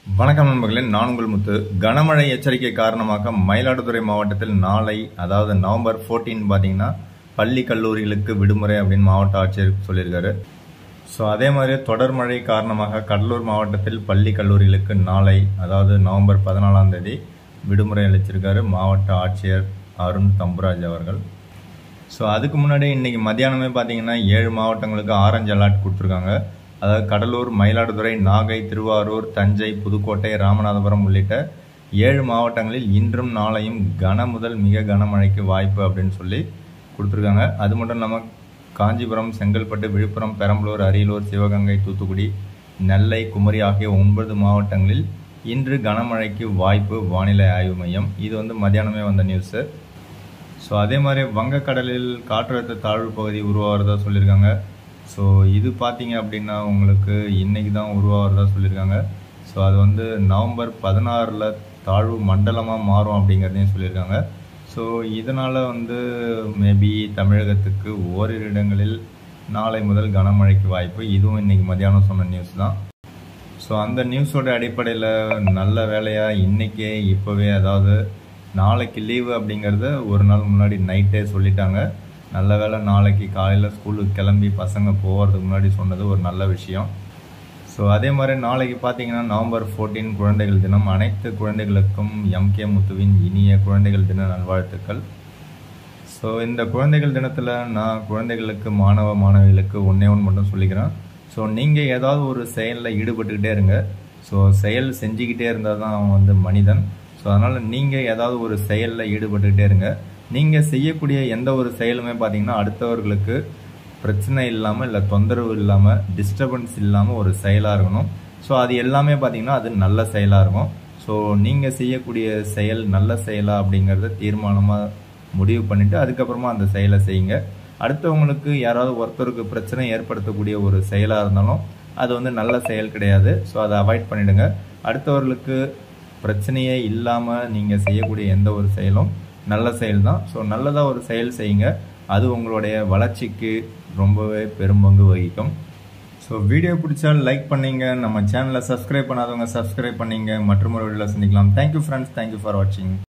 வணக்கம் நண்பர்களே நான் உங்கள் முத்து கனமழை எச்சரிக்கை காரணமாக மயிலாடுதுறை மாவட்டத்தில் நாளை அதாவது நவம்பர் 14 பார்த்தீங்கன்னா பள்ளி கல்லூரிகளுக்கு விடுமுறை அப்படின்னு மாவட்ட ஆட்சியர் சொல்லியிருக்காரு ஸோ அதே மாதிரி தொடர் மழை காரணமாக கடலூர் மாவட்டத்தில் பள்ளி கல்லூரிகளுக்கு நாளை அதாவது நவம்பர் பதினாலாம் தேதி விடுமுறை அளிச்சிருக்காரு மாவட்ட ஆட்சியர் அருண் தம்புராஜ் அவர்கள் ஸோ அதுக்கு முன்னாடி இன்னைக்கு மத்தியானமே பார்த்தீங்கன்னா ஏழு மாவட்டங்களுக்கு ஆரஞ்சு அலர்ட் கொடுத்துருக்காங்க அதாவது கடலூர் மயிலாடுதுறை நாகை திருவாரூர் தஞ்சை புதுக்கோட்டை ராமநாதபுரம் உள்ளிட்ட ஏழு மாவட்டங்களில் இன்றும் நாளையும் கன முதல் மிக கனமழைக்கு வாய்ப்பு அப்படின்னு சொல்லி கொடுத்துருக்காங்க அது மட்டும் இல்லாமல் காஞ்சிபுரம் செங்கல்பட்டு விழுப்புரம் பெரம்பலூர் அரியலூர் சிவகங்கை தூத்துக்குடி நெல்லை குமரி ஆகிய ஒன்பது மாவட்டங்களில் இன்று கனமழைக்கு வாய்ப்பு வானிலை ஆய்வு மையம் இது வந்து மத்தியானமே வந்த நியூஸு ஸோ அதே மாதிரி வங்கக்கடலில் காற்றழுத்த தாழ்வு பகுதி உருவாகிறதா சொல்லியிருக்காங்க ஸோ இது பார்த்தீங்க அப்படின்னா உங்களுக்கு இன்னைக்கு தான் உருவாகிறதா சொல்லியிருக்காங்க ஸோ அது வந்து நவம்பர் பதினாறில் தாழ்வு மண்டலமாக மாறும் அப்படிங்கிறதையும் சொல்லியிருக்காங்க ஸோ இதனால் வந்து மேபி தமிழகத்துக்கு ஓரிரு இடங்களில் நாளை முதல் கனமழைக்கு வாய்ப்பு இதுவும் இன்னைக்கு மத்தியானம் சொன்ன நியூஸ் தான் ஸோ அந்த நியூஸோட அடிப்படையில் நல்ல வேலையாக இன்றைக்கே இப்போவே அதாவது நாளைக்கு லீவு அப்படிங்கிறத ஒரு நாள் முன்னாடி நைட்டே சொல்லிட்டாங்க நல்ல வேளை நாளைக்கு காலையில் ஸ்கூலுக்கு கிளம்பி பசங்க போகிறதுக்கு முன்னாடி சொன்னது ஒரு நல்ல விஷயம் ஸோ அதே மாதிரி நாளைக்கு பார்த்தீங்கன்னா நவம்பர் 14 குழந்தைகள் தினம் அனைத்து குழந்தைகளுக்கும் எம்கே முத்துவின் இனிய குழந்தைகள் தின நல்வாழ்த்துக்கள் ஸோ இந்த குழந்தைகள் தினத்தில் நான் குழந்தைகளுக்கு மாணவ மாணவிகளுக்கு ஒன்றே ஒன்று மட்டும் சொல்லிக்கிறேன் ஸோ நீங்கள் ஏதாவது ஒரு செயலில் ஈடுபட்டுக்கிட்டே இருங்க ஸோ செயல் செஞ்சுக்கிட்டே இருந்தால் தான் அவன் வந்து மனிதன் ஸோ அதனால் நீங்கள் ஏதாவது ஒரு செயலில் ஈடுபட்டுக்கிட்டே இருங்க நீங்கள் செய்யக்கூடிய எந்த ஒரு செயலுமே பார்த்தீங்கன்னா அடுத்தவர்களுக்கு பிரச்சனை இல்லாமல் இல்லை தொந்தரவு இல்லாமல் டிஸ்டர்பன்ஸ் இல்லாமல் ஒரு செயலாக இருக்கணும் ஸோ அது எல்லாமே பார்த்தீங்கன்னா அது நல்ல செயலாக இருக்கும் ஸோ நீங்கள் செய்யக்கூடிய செயல் நல்ல செயலா அப்படிங்கிறத தீர்மானமாக முடிவு பண்ணிவிட்டு அதுக்கப்புறமா அந்த செயலை செய்யுங்க அடுத்தவங்களுக்கு யாராவது ஒருத்தருக்கு பிரச்சனை ஏற்படுத்தக்கூடிய ஒரு செயலாக இருந்தாலும் அது வந்து நல்ல செயல் கிடையாது ஸோ அதை அவாய்ட் பண்ணிடுங்க அடுத்தவர்களுக்கு பிரச்சனையே இல்லாமல் நீங்கள் செய்யக்கூடிய எந்த ஒரு செயலும் நல்ல செயல் தான் ஸோ நல்லதாக ஒரு செயல் செய்யுங்க அது உங்களுடைய வளர்ச்சிக்கு ரொம்பவே பெரும்பங்கு வகிக்கும் ஸோ வீடியோ பிடிச்சா லைக் பண்ணீங்க நம்ம சேனலை சப்ஸ்கிரைப் பண்ணாதவங்க சப்ஸ்கிரைப் பண்ணீங்க மற்றும் ஒரு வீடியோவில் சந்திக்கலாம் தேங்க்யூ ஃப்ரெண்ட்ஸ் தேங்க்யூ ஃபார் வாட்சிங்